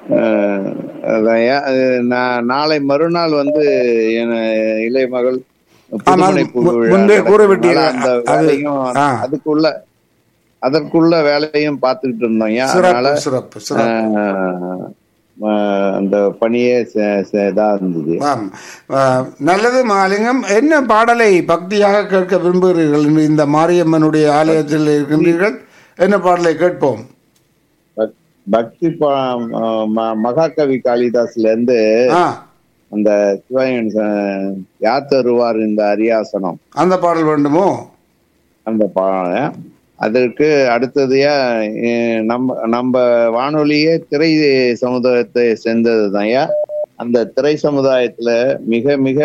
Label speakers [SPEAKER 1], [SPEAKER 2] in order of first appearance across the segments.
[SPEAKER 1] அஹ், அதான் ஏன், அது நான் நாளை மறுநாள் வந்து என் இளைய மகள் புதுமனை
[SPEAKER 2] மு-
[SPEAKER 1] புகு விழா
[SPEAKER 2] முன்பே
[SPEAKER 1] நடக்கிறதுனால
[SPEAKER 2] கூறிவிட்டீர்கள்.
[SPEAKER 1] அந்த
[SPEAKER 2] அது-
[SPEAKER 1] வேலையும்
[SPEAKER 2] ஆ. அதுக்குள்ள
[SPEAKER 1] அதற்குள்ள வேலையும் பார்த்துக்கிட்டு இருந்தோம் ஏன் அதனால
[SPEAKER 2] சிறப்பு சிறப்பு சிறப்பு
[SPEAKER 1] அஹ், அஹ், அந்த பணியே ச- ச- இதா இருந்தது
[SPEAKER 2] ஆம் ஆ, நல்லது மாலிங்கம் என்ன பாடலை பக்தியாக கேட்க விரும்புகிறீர்கள் இன்று இந்த மாரியம்மனுடைய ஆலயத்தில் இருக்கின்றீர்கள் என்ன பாடலை கேட்போம்
[SPEAKER 1] பக்- பக்தி பா- ம- ம- மகாகவி காளிதாஸ்ல இருந்து
[SPEAKER 2] ஆ
[SPEAKER 1] அந்த சிவன் யார் தருவார் இந்த அரியாசனம்
[SPEAKER 2] அந்த பாடல் வேண்டுமோ
[SPEAKER 1] அந்த பாடம் அதற்கு அடுத்ததையா அஹ், நம்ம நம்ம வானொலியே திரை சமுதாயத்தை சேர்ந்தது அந்த திரை சமுதாயத்துல மிக மிக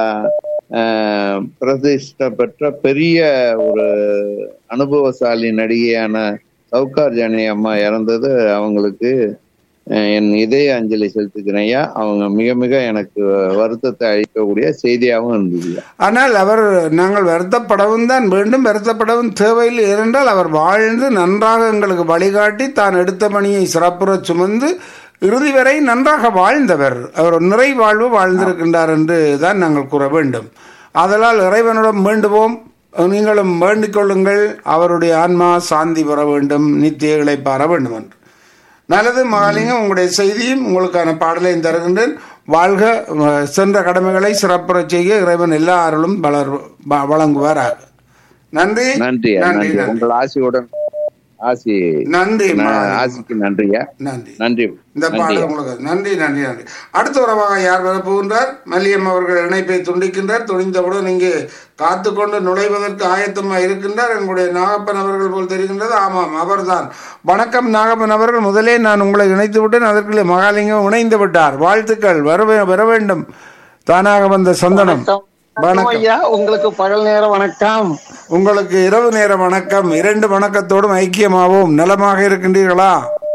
[SPEAKER 1] அஹ், பிரதிஷ்டை பெற்ற பெரிய ஒரு அனுபவசாலி நடிகையான சவுகார் ஜானி அம்மா இறந்தது அவங்களுக்கு அஹ், என் இதய அஞ்சலி செலுத்துக்கிறேன் ஐயா அவங்க மிக மிக எனக்கு வருத்தத்தை அளிக்கக்கூடிய செய்தியாகவும் இருந்தது
[SPEAKER 2] ஆனால் அவர் நாங்கள் வருத்தப்படவும் தான் வேண்டும் வருத்தப்படவும் தேவையில்லை ஏனென்றால் அவர் வாழ்ந்து நன்றாக எங்களுக்கு வழிகாட்டி தான் எடுத்த பணியை சிறப்புறச் சுமந்து இறுதி வரை நன்றாக வாழ்ந்தவர் அவர் ஒரு நிறை வாழ்வு வாழ்ந்திருக்கின்றார் என்று தான் நாங்கள் கூற வேண்டும் ஆதலால் இறைவனிடம் வேண்டுவோம் நீங்களும் வேண்டிக் கொள்ளுங்கள் அவருடைய ஆன்மா சாந்தி பெற வேண்டும் நித்திய இளைப்பாற வேண்டும் என்று நல்லது மகாலிங்கம் உங்களுடைய செய்தியும் உங்களுக்கான பாடலையும் தருகின்றேன் வாழ்க அஹ், சென்ற கடமைகளை சிறப்புறச் செய்ய இறைவன் எல்லா அருளும் வளர் வ- வழங்குவாராக நன்றி
[SPEAKER 1] நன்றி ஐயா,
[SPEAKER 2] நன்றி
[SPEAKER 1] நன்றி
[SPEAKER 2] நன்றி
[SPEAKER 1] உங்கள் ஆசியுடன் ஆசி
[SPEAKER 2] நன்றி
[SPEAKER 1] ந-
[SPEAKER 2] மகாலிங்கம்.
[SPEAKER 1] ஆசிக்கு நன்றியா
[SPEAKER 2] நன்றி
[SPEAKER 1] நன்றி
[SPEAKER 2] இந்த
[SPEAKER 1] நன்றி
[SPEAKER 2] பாடல் உங்களுக்கு நன்றி நன்றி நன்றி அடுத்த உறவாக யார் வர போகின்றார் மல்லியம் அவர்கள் இணைப்பை துண்டிக்கின்றார் துணிந்தவுடன் இங்கே காத்து கொண்டு நுழைவதற்கு ஆயத்தமாக இருக்கின்றார் எங்களுடைய நாகப்பன் அவர்கள் போல் தெரிகின்றது ஆமாம் அவர்தான் வணக்கம் நாகப்பன் அவர்கள் முதலே நான் உங்களை இணைத்து விட்டேன் அதற்குள்ளே மகாலிங்கம் இணைந்து விட்டார் வாழ்த்துக்கள் வர வே- வர வேண்டும் தானாக வந்த சந்தனம் வணக்கம்
[SPEAKER 3] ஐயா உங்களுக்கு பகல் நேர வணக்கம்
[SPEAKER 2] உங்களுக்கு இரவு நேர வணக்கம் இரண்டு வணக்கத்தோடும் ஐக்கியமாவோம் நலமாக இருக்கின்றீர்களா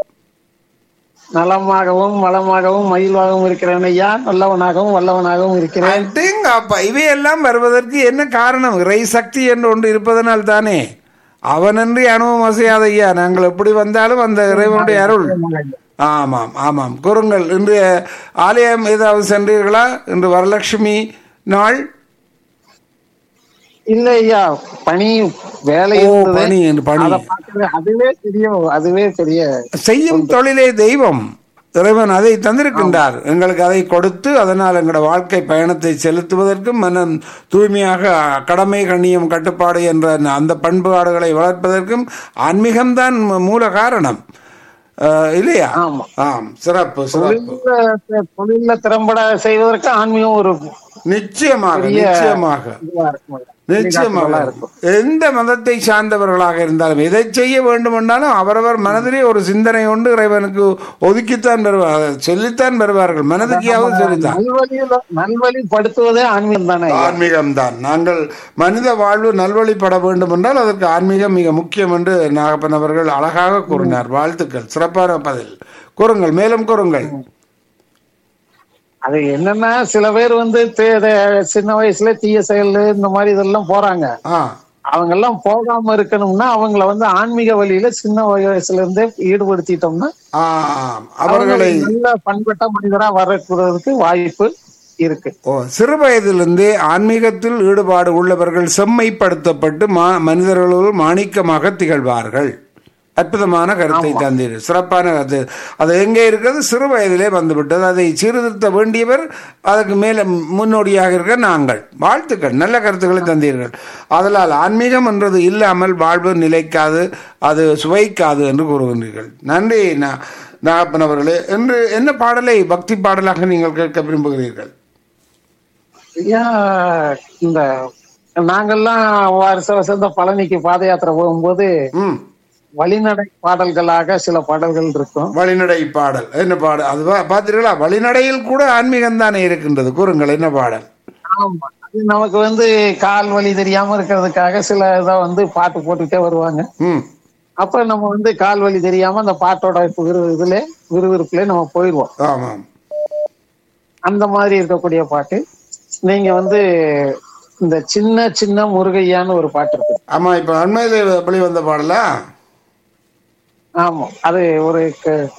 [SPEAKER 3] நலமாகவும் வளமாகவும் மகிழ்வாகவும் இருக்கிறேன் ஐயா நல்லவனாகவும் வல்லவனாகவும் இருக்கிறேன்
[SPEAKER 2] அடேங்கப்பா இவையெல்லாம் வருவதற்கு என்ன காரணம் இறை சக்தி என்று ஒன்று இருப்பதனால் தானே அவனன்றி அனுபவம் அசையாத ஐயா நாங்கள் எப்படி வந்தாலும் அந்த இறைவனுடைய அருள் ஆமாம் ஆமாம் கூறுங்கள் இன்றைய ஆலயம் ஏதாவது சென்றீர்களா இன்று வரலட்சுமி நாள்
[SPEAKER 3] இல்ல ஐயா பணி வேலை
[SPEAKER 2] ஓ
[SPEAKER 3] இருந்தது
[SPEAKER 2] பணி என்று பணி
[SPEAKER 3] அதை பார்க்கறது அதுவே பெரிய அதுவே பெரிய
[SPEAKER 2] செய்யும் தொழிலே தெய்வம் இறைவன் அதை தந்திருக்கின்றார் எங்களுக்கு அதை கொடுத்து அதனால் எங்களோட வாழ்க்கை பயணத்தை செலுத்துவதற்கும் மனம் தூய்மையாக கடமை கண்ணியம் கட்டுப்பாடு என்ற அந்த பண்பாடுகளை வளர்ப்பதற்கும் ஆன்மீகம்தான் மு- மூல காரணம் அஹ், இல்லையா
[SPEAKER 3] ஆமா.
[SPEAKER 2] ஆம் சிறப்பு சிறப்பு
[SPEAKER 3] தொழில்ல தொழில்ல திறம்பட செய்வதற்கு ஆன்மீகம் ஒரு
[SPEAKER 2] நிச்சயமாக
[SPEAKER 3] பெரிய
[SPEAKER 2] நிச்சயமாக
[SPEAKER 3] இதுவா இருக்கும்
[SPEAKER 2] நிச்சயமாக
[SPEAKER 3] வழிகாட்டுதலா இருக்கும்
[SPEAKER 2] எந்த மதத்தை சார்ந்தவர்களாக இருந்தாலும் எதை செய்ய வேண்டும் என்றாலும் அவரவர் மனதிலே ஒரு சிந்தனை கொண்டு இறைவனுக்கு ஒதுக்கித்தான் பெறுவார்கள் சொல்லித்தான் பெறுவார்கள் மனதுக்கியாவது சொல்லித்தான்
[SPEAKER 3] நல்வழியில நல்வழிப்படுத்துவதே ஆன்மீகம் தானே ஐயா
[SPEAKER 2] ஆன்மீகம் தான் நாங்கள் மனித வாழ்வு நல்வழிப்பட வேண்டும் என்றால் அதற்கு ஆன்மீகம் மிக முக்கியம் என்று நாகப்பன் அவர்கள் அழகாக கூறினார் வாழ்த்துக்கள் சிறப்பான பதில் கூறுங்கள் மேலும் கூறுங்கள்
[SPEAKER 3] அது என்னன்னா சில பேர் வந்து தே- தே- சின்ன வயசுல தீய செயல் இந்த மாதிரி இதெல்லாம் போறாங்க
[SPEAKER 2] ஆ
[SPEAKER 3] அவங்க எல்லாம் போகாம இருக்கணும்னா அவங்கள வந்து ஆன்மீக வழியில சின்ன வயசுல இருந்தே ஈடுபடுத்திட்டோம்னா
[SPEAKER 2] ஆ, அவர்களை
[SPEAKER 3] நல்ல பண்பட்ட மனிதரா வரக்கூடதுக்கு வாய்ப்பு இருக்கு
[SPEAKER 2] ஓ சிறு வயதிலிருந்தே ஆன்மீகத்தில் ஈடுபாடு உள்ளவர்கள் செம்மைப்படுத்தப்பட்டு மா மனிதர்களுள் மாணிக்கமாக திகழ்வார்கள் அற்புதமான கருத்தை தந்தீர் சிறப்பான கருத்து அது எங்கே இருக்கிறது சிறு வயதிலே வந்துவிட்டது அதை சீர்திருத்த வேண்டியவர் அதற்கு மேலே முன்னோடியாக இருக்க நாங்கள் வாழ்த்துக்கள் நல்ல கருத்துக்களை தந்தீர்கள் அதனால் ஆன்மீகம் என்றது இல்லாமல் வாழ்வு நிலைக்காது அது சுவைக்காது என்று கூறுகின்றீர்கள் நன்றி நா- நாகப்பன் அவர்களே என்று என்ன பாடலை பக்தி பாடலாக நீங்கள் கேட்க விரும்புகிறீர்கள்
[SPEAKER 3] ஐயா இந்த நாங்கெல்லாம் வருஷ வருஷம் இந்த பழனிக்கு பாத யாத்திரை போகும்போது
[SPEAKER 2] ம்
[SPEAKER 3] வழிநடை பாடல்களாக சில பாடல்கள் இருக்கும்
[SPEAKER 2] வழிநடை பாடல் என்ன பாடல் அது பா- பார்த்தீர்களா வழிநடையில் கூட ஆன்மீகம் தானே இருக்கின்றது கூறுங்கள் என்ன பாடல்
[SPEAKER 3] ஆமா அது நமக்கு வந்து கால் வலி தெரியாம இருக்கிறதுக்காக சில இதை வந்து பாட்டு போட்டுக்கிட்டே வருவாங்க
[SPEAKER 2] ம்
[SPEAKER 3] அப்ப நம்ம வந்து கால் வலி தெரியாம அந்த பாட்டோட விறு இதுல விறுவிறுப்புல நம்ம போயிடுவோம்
[SPEAKER 2] ஆமாம்
[SPEAKER 3] அந்த மாதிரி இருக்கக்கூடிய பாட்டு நீங்க வந்து இந்த சின்ன சின்ன முருகையான்னு ஒரு பாட்டு இருக்கு
[SPEAKER 2] ஆமா இப்ப அண்மையில வெளிவந்த பாடலா
[SPEAKER 3] ஆமா அது ஒரு க-